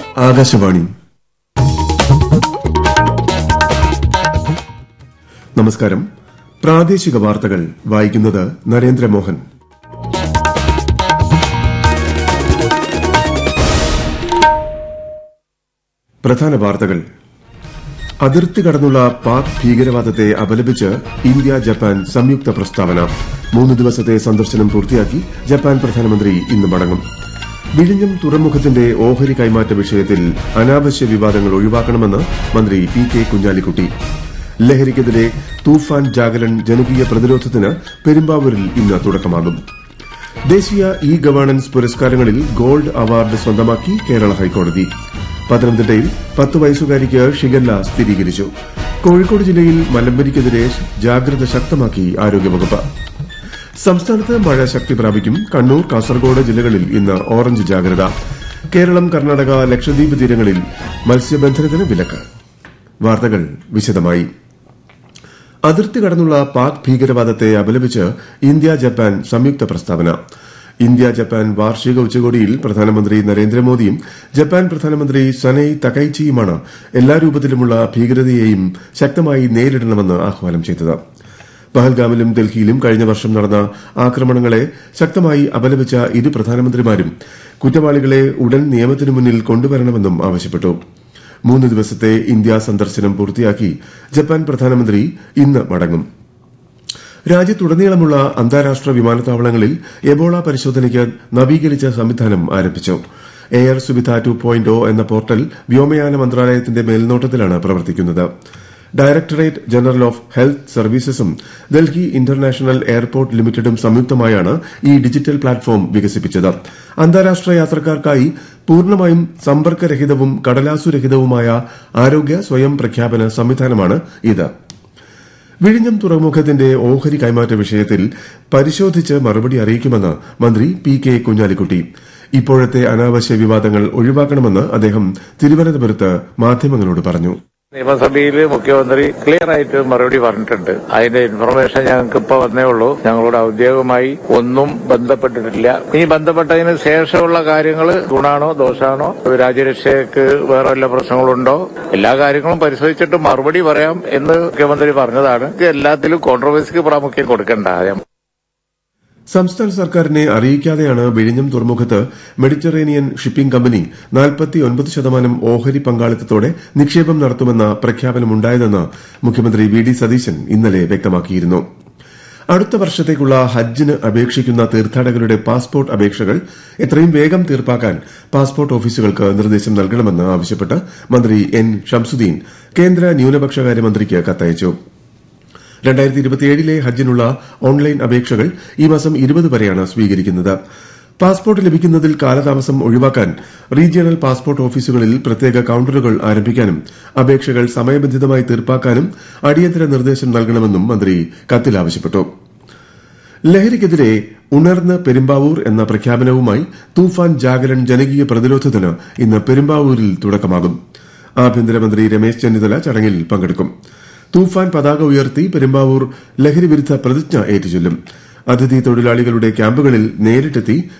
ആകാശവാണി നമസ്കാരം പ്രാദേശിക വാർത്തകൾ വായിക്കുന്നത് നരേന്ദ്രമോഹൻ പ്രധാന വാർത്തകൾ അതിർത്തി കടന്നുള്ള പാക് ഭീകരവാദത്തെ അപലപിച്ച് ഇന്ത്യ ജപ്പാൻ സംയുക്ത പ്രസ്താവന മൂന്ന് ദിവസത്തെ സന്ദർശനം പൂർത്തിയാക്കി ജപ്പാൻ പ്രധാനമന്ത്രി ഇന്ന് മടങ്ങും വിഴിഞ്ഞം തുറമുഖത്തിന്റെ ഓഹരി കൈമാറ്റ വിഷയത്തിൽ അനാവശ്യ വിവാദങ്ങൾ ഒഴിവാക്കണമെന്ന് മന്ത്രി പി കെ കുഞ്ഞാലിക്കുട്ടി ലഹരിക്കെതിരെ തൂഫാൻ ജാഗരൺ ജനകീയ പ്രതിരോധത്തിന് പെരുമ്പാവൂരിൽ ഇന്ന് തുടക്കമാകും ദേശീയ ഇ ഗവേണൻസ് പുരസ്കാരങ്ങളിൽ ഗോൾഡ് അവാർഡ് സ്വന്തമാക്കി കേരള ഹൈക്കോടതി പത്തനംതിട്ടയിൽ പത്ത് വയസ്സുകാരിക്ക് ഷിഗല്ല സ്ഥിരീകരിച്ചു കോഴിക്കോട് ജില്ലയിൽ മലമ്പനിക്കെതിരെ ജാഗ്രത ശക്തമാക്കി ആരോഗ്യവകുപ്പ് സംസ്ഥാനത്ത് മഴ ശക്തി പ്രാപിക്കും കണ്ണൂർ കാസർഗോഡ് ജില്ലകളിൽ ഇന്ന് ഓറഞ്ച് ജാഗ്രത കേരളം കർണാടക ലക്ഷദ്വീപ് തീരങ്ങളിൽ മത്സ്യബന്ധനത്തിന് വിലക്ക് വാർത്തകൾ വിശദമായി അതിർത്തി കടന്നുള്ള പാക് ഭീകരവാദത്തെ അപലപിച്ച് ഇന്ത്യ ജപ്പാൻ സംയുക്ത പ്രസ്താവന ഇന്ത്യ ജപ്പാൻ വാർഷിക ഉച്ചകോടിയിൽ പ്രധാനമന്ത്രി നരേന്ദ്രമോദിയും ജപ്പാൻ പ്രധാനമന്ത്രി സനൈ തകൈച്ചിയുമാണ് എല്ലാ രൂപത്തിലുമുള്ള ഭീകരതയെയും ശക്തമായി നേരിടണമെന്ന് ആഹ്വാനം ചെയ്തത് പഹൽഗാമിലും ഡൽഹിയിലും കഴിഞ്ഞ വർഷം നടന്ന ആക്രമണങ്ങളെ ശക്തമായി അപലപിച്ച ഇരു പ്രധാനമന്ത്രിമാരും കുറ്റവാളികളെ ഉടൻ നിയമത്തിനു മുന്നിൽ കൊണ്ടുവരണമെന്നും ആവശ്യപ്പെട്ടു മൂന്ന് ദിവസത്തെ ഇന്ത്യ സന്ദർശനം പൂർത്തിയാക്കി ജപ്പാൻ പ്രധാനമന്ത്രി ഇന്ന് മടങ്ങും രാജ്യത്തുടനീളമുള്ള അന്താരാഷ്ട്ര വിമാനത്താവളങ്ങളിൽ എബോള പരിശോധനയ്ക്ക് നവീകരിച്ച സംവിധാനം ആരംഭിച്ചു എയർ സുവിധ ടു പോയിന്റ് എന്ന പോർട്ടൽ വ്യോമയാന മന്ത്രാലയത്തിന്റെ മേൽനോട്ടത്തിലാണ് പ്രവർത്തിക്കുന്നത് ഡയറക്ടറേറ്റ് ജനറൽ ഓഫ് ഹെൽത്ത് സർവീസസും ഡൽഹി ഇന്റർനാഷണൽ എയർപോർട്ട് ലിമിറ്റഡും സംയുക്തമായാണ് ഈ ഡിജിറ്റൽ പ്ലാറ്റ്ഫോം വികസിപ്പിച്ചത് അന്താരാഷ്ട്ര യാത്രക്കാർക്കായി പൂർണ്ണമായും സമ്പർക്കരഹിതവും കടലാസുരഹിതവുമായ ആരോഗ്യ സ്വയം പ്രഖ്യാപന സംവിധാനമാണ് ഇത് വിഴിഞ്ഞം തുറമുഖത്തിന്റെ ഓഹരി കൈമാറ്റ വിഷയത്തിൽ പരിശോധിച്ച് മറുപടി അറിയിക്കുമെന്ന് മന്ത്രി പി കെ കുഞ്ഞാലിക്കുട്ടി ഇപ്പോഴത്തെ അനാവശ്യ വിവാദങ്ങൾ ഒഴിവാക്കണമെന്ന് അദ്ദേഹം തിരുവനന്തപുരത്ത് മാധ്യമങ്ങളോട് പറഞ്ഞു നിയമസഭയിൽ മുഖ്യമന്ത്രി ക്ലിയർ ആയിട്ട് മറുപടി പറഞ്ഞിട്ടുണ്ട് അതിന്റെ ഇൻഫർമേഷൻ ഞങ്ങൾക്ക് ഇപ്പൊ വന്നേ ഉള്ളൂ ഞങ്ങളോട് ഔദ്യോഗികമായി ഒന്നും ബന്ധപ്പെട്ടിട്ടില്ല ഇനി ബന്ധപ്പെട്ടതിന് ശേഷമുള്ള കാര്യങ്ങൾ ഗുണാണോ ദോഷാണോ രാജ്യരക്ഷയ്ക്ക് വേറെ വല്ല പ്രശ്നങ്ങളുണ്ടോ എല്ലാ കാര്യങ്ങളും പരിശോധിച്ചിട്ട് മറുപടി പറയാം എന്ന് മുഖ്യമന്ത്രി പറഞ്ഞതാണ് ഇത് എല്ലാത്തിലും കോൺട്രവേഴ്സിക്ക് പ്രാമുഖ്യം കൊടുക്കണ്ട സംസ്ഥാന സർക്കാരിനെ അറിയിക്കാതെയാണ് വിഴിഞ്ഞം തുറമുഖത്ത് മെഡിറ്ററേനിയൻ ഷിപ്പിംഗ് കമ്പനി നാൽപ്പത്തിയൊൻപത് ശതമാനം ഓഹരി പങ്കാളിത്തത്തോടെ നിക്ഷേപം നടത്തുമെന്ന പ്രഖ്യാപനമുണ്ടായതെന്ന് മുഖ്യമന്ത്രി വി ഡി സതീശൻ ഇന്നലെ വ്യക്തമാക്കിയിരുന്നു അടുത്ത വർഷത്തേക്കുള്ള ഹജ്ജിന് അപേക്ഷിക്കുന്ന തീർത്ഥാടകരുടെ പാസ്പോർട്ട് അപേക്ഷകൾ എത്രയും വേഗം തീർപ്പാക്കാൻ പാസ്പോർട്ട് ഓഫീസുകൾക്ക് നിർദ്ദേശം നൽകണമെന്ന് ആവശ്യപ്പെട്ട് മന്ത്രി എൻ ഷംസുദ്ദീൻ കേന്ദ്ര ന്യൂനപക്ഷകാര്യ മന്ത്രിക്ക് കത്തയച്ചു രണ്ടായിരത്തി ഇരുപത്തിയേഴിലെ ഹജ്ജിനുള്ള ഓൺലൈൻ അപേക്ഷകൾ ഈ മാസം ഇരുപത് വരെയാണ് സ്വീകരിക്കുന്നത് പാസ്പോർട്ട് ലഭിക്കുന്നതിൽ കാലതാമസം ഒഴിവാക്കാൻ റീജിയണൽ പാസ്പോർട്ട് ഓഫീസുകളിൽ പ്രത്യേക കൌണ്ടറുകൾ ആരംഭിക്കാനും അപേക്ഷകൾ സമയബന്ധിതമായി തീർപ്പാക്കാനും അടിയന്തര നിർദ്ദേശം നൽകണമെന്നും മന്ത്രി കത്തിൽ ആവശ്യപ്പെട്ടു ലഹരിക്കെതിരെ ഉണർന്ന് പെരുമ്പാവൂർ എന്ന പ്രഖ്യാപനവുമായി തൂഫാൻ ജാഗരൺ ജനകീയ പ്രതിരോധത്തിന് ഇന്ന് പെരുമ്പാവൂരിൽ തുടക്കമാകും ആഭ്യന്തരമന്ത്രി രമേശ് ചെന്നിത്തല ചടങ്ങിൽ പങ്കെടുക്കും തൂഫാൻ പതാക ഉയർത്തി പെരുമ്പാവൂർ ലഹരി വിരുദ്ധ പ്രതിജ്ഞ ഏറ്റുചൊല്ലും അതിഥി തൊഴിലാളികളുടെ ക്യാമ്പുകളിൽ നേരിട്ടെത്തി